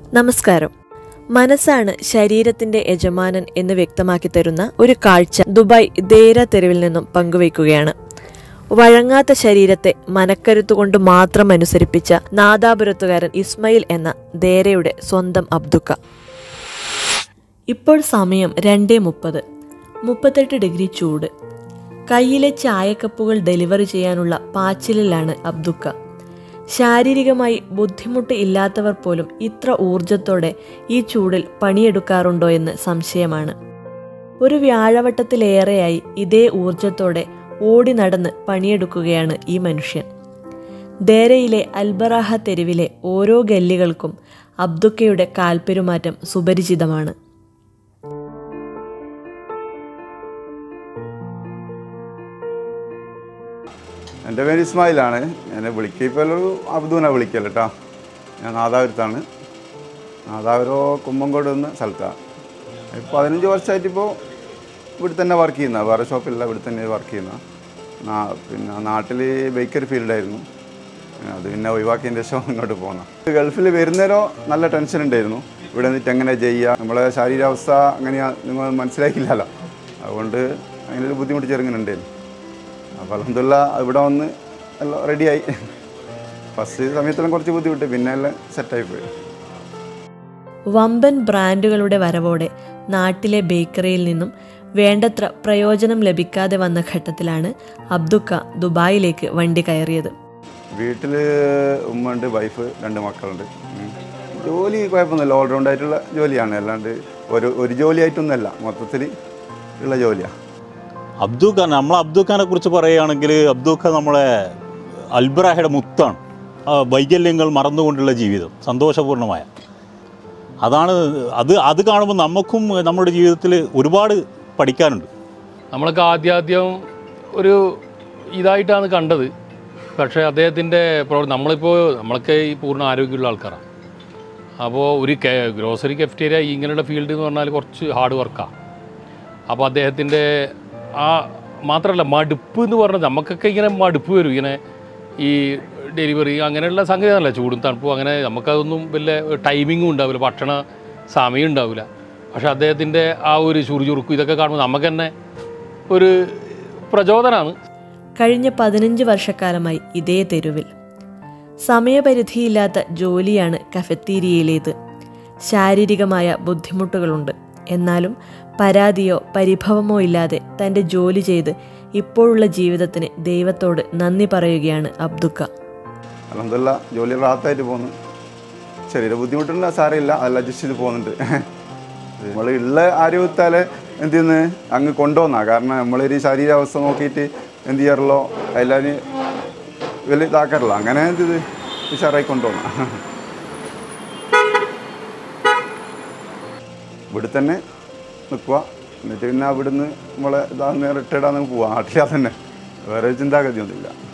നമസ്കാരം മനസ്സാണ് ശരീരത്തിന്റെ യജമാനൻ എന്ന് വ്യക്തമാക്കി തരുന്ന ഒരു കാഴ്ച ദുബായ് ദേര തെരുവിൽ നിന്നും പങ്കുവയ്ക്കുകയാണ് വഴങ്ങാത്ത ശരീരത്തെ മനക്കരുത്തുകൊണ്ട് മാത്രം അനുസരിപ്പിച്ച നാദാപുരത്തുകാരൻ ഇസ്മയിൽ എന്ന ദേരയുടെ സ്വന്തം അബ്ദുക്ക ഇപ്പോൾ സമയം രണ്ടേ മുപ്പത് മുപ്പത്തെട്ട് ഡിഗ്രി ചൂട് കയ്യിലെ ചായക്കപ്പുകൾ ഡെലിവറി ചെയ്യാനുള്ള പാച്ചിലിലാണ് അബ്ദുക്ക ശാരീരികമായി ബുദ്ധിമുട്ട് ഇല്ലാത്തവർ പോലും ഇത്ര ഊർജത്തോടെ ഈ ചൂടിൽ പണിയെടുക്കാറുണ്ടോ എന്ന് സംശയമാണ് ഒരു വ്യാഴവട്ടത്തിലേറെയായി ഇതേ ഊർജത്തോടെ ഓടി നടന്ന് പണിയെടുക്കുകയാണ് ഈ മനുഷ്യൻ ദേരയിലെ അൽബറാഹ തെരുവിലെ ഓരോ ഗല്ലികൾക്കും അബ്ദുക്കയുടെ കാൽപ്പെരുമാറ്റം സുപരിചിതമാണ് എൻ്റെ പേര് ഇസ്മായിലാണ് എന്നെ വിളിക്കുക ഇപ്പോൾ ഒരു അബ്ദുവിനെ വിളിക്കൽ കേട്ടോ ഞാൻ നാദാപുരത്താണ് നാദാപുരോ കുമ്പങ്കോട് എന്ന സ്ഥലത്താണ് ഇപ്പോൾ പതിനഞ്ച് വർഷമായിട്ട് ഇപ്പോൾ ഇവിടെ തന്നെ വർക്ക് ചെയ്യുന്ന വേറെ ഷോപ്പില്ല ഇവിടെ തന്നെ വർക്ക് ചെയ്യുന്ന നാ- പിന്നെ നാട്ടിൽ ബേക്കറി ഫീൽഡായിരുന്നു അത് പിന്നെ ഒഴിവാക്കിയതിന് ശേഷം ഇങ്ങോട്ട് പോകുന്ന ഗൾഫിൽ വരുന്നേരോ നല്ല ടെൻഷൻ ഉണ്ടായിരുന്നു ഇവിടെ നിന്നിട്ട് എങ്ങനെ ചെയ്യുക നമ്മളെ ശാരീരാവസ്ഥ അങ്ങനെയാ നിങ്ങൾ മനസ്സിലാക്കില്ലല്ലോ അതുകൊണ്ട് അങ്ങനെ ഒരു ബുദ്ധിമുട്ട് ചെറുങ്ങനുണ്ടായിരുന്നു അപ്പോൾ അലഹമില്ല ഇവിടെ വന്ന് എല്ലാം റെഡിയായി ഫസ്റ്റ് സമയത്തെല്ലാം കുറച്ച് ബുദ്ധിമുട്ട് പിന്നെ എല്ലാം സെറ്റായി പോയി വമ്പൻ ബ്രാൻഡുകളുടെ വരവോടെ നാട്ടിലെ ബേക്കറിയിൽ നിന്നും വേണ്ടത്ര പ്രയോജനം ലഭിക്കാതെ വന്ന ഘട്ടത്തിലാണ് അബ്ദുക്ക ദുബായിലേക്ക് വണ്ടി കയറിയത് വീട്ടിൽ ഉമ്മ ഉണ്ട് വൈഫ് രണ്ട് മക്കളുണ്ട് ഉം. ജോലി കുഴപ്പമൊന്നുമില്ല ഓൾറൗണ്ട് ആയിട്ടുള്ള ജോലിയാണ് അല്ലാണ്ട് ഒരു ഒരു ജോലിയായിട്ടൊന്നുമല്ല മൊത്തത്തിൽ ഉള്ള ജോലിയാണ് അബ്ദുൽ ഖാൻ നമ്മൾ അബ്ദുൽ ഖാനെ കുറിച്ച് പറയുകയാണെങ്കിൽ അബ്ദുൽ ഖാൻ നമ്മളെ അൽബ്രാഹയുടെ മുത്താണ് ആ വൈകല്യങ്ങൾ മറന്നുകൊണ്ടുള്ള ജീവിതം സന്തോഷപൂർണ്ണമായ അതാണ് അത് അത് കാണുമ്പോൾ നമുക്കും നമ്മുടെ ജീവിതത്തിൽ ഒരുപാട് പഠിക്കാനുണ്ട് നമ്മളൊക്കെ ആദ്യാദ്യം ഒരു ഇതായിട്ടാണ് കണ്ടത് പക്ഷേ അദ്ദേഹത്തിൻ്റെ പ്രവർത്തനം നമ്മളിപ്പോൾ നമ്മളൊക്കെ ഈ പൂർണ്ണ ആരോഗ്യമുള്ള ആൾക്കാരാണ് അപ്പോൾ ഒരു ഗ്രോസറി കെഫ്റ്റേരിയ ഇങ്ങനെയുള്ള ഫീൽഡ് എന്ന് പറഞ്ഞാൽ കുറച്ച് ഹാർഡ് വർക്കാണ് അപ്പോൾ അദ്ദേഹത്തിൻ്റെ ആ മാത്രമല്ല മടുപ്പ് എന്ന് പറഞ്ഞത് നമുക്കൊക്കെ ഇങ്ങനെ മടുപ്പ് വരും ഇങ്ങനെ ഈ ഡെലിവറി അങ്ങനെയുള്ള സംഗതിയല്ല ചൂടും തണുപ്പും അങ്ങനെ നമുക്കതൊന്നും വലിയ ടൈമിങ്ങും ഉണ്ടാവില്ല ഭക്ഷണ സമയം ഉണ്ടാവില്ല പക്ഷേ അദ്ദേഹത്തിൻ്റെ ആ ഒരു ചുറുചുറുക്കും ഇതൊക്കെ കാണുമ്പോൾ നമുക്ക് തന്നെ ഒരു പ്രചോദനമാണ് കഴിഞ്ഞ പതിനഞ്ച് വർഷക്കാലമായി ഇതേ തെരുവിൽ സമയപരിധിയില്ലാത്ത ജോലിയാണ് കഫത്തീരിയയിലേത് ശാരീരികമായ ബുദ്ധിമുട്ടുകളുണ്ട് എന്നാലും പരാതിയോ പരിഭവമോ ഇല്ലാതെ തൻ്റെ ജോലി ചെയ്ത് ഇപ്പോഴുള്ള ജീവിതത്തിന് ദൈവത്തോട് നന്ദി പറയുകയാണ് അബ്ദുക്ക അലഹമില്ല ജോലി റാത്തായിട്ട് പോകുന്നു ശരീര ബുദ്ധിമുട്ടുണ്ട് സാരമില്ല അതെല്ലാം അഡ്ജസ്റ്റ് ചെയ്ത് പോകുന്നുണ്ട് നമ്മൾ ഉള്ള ആരോഗ്യത്താലെ എന്ത് ചെയ്യുന്നു അങ്ങ് കൊണ്ടുവന്നാ കാരണം നമ്മളൊരു ശരീരാവസ്ഥ നോക്കിയിട്ട് എന്ത് ചെയ്യാറുള്ളോ എല്ലാവരും വലിയ ഇതാക്കാറില്ല അങ്ങനെ എന്ത് ചെയ്ത് ഉഷാറായി കൊണ്ടുവന്ന ഇവിടെ തന്നെ നിൽക്കുക എന്നിട്ട് പിന്നെ അവിടുന്ന് നമ്മളെ ഇതാ റിട്ടയർഡ് ആണെന്ന് പോവാം നാട്ടിലാ തന്നെ വേറെ ചിന്താഗതിയൊന്നുമില്ല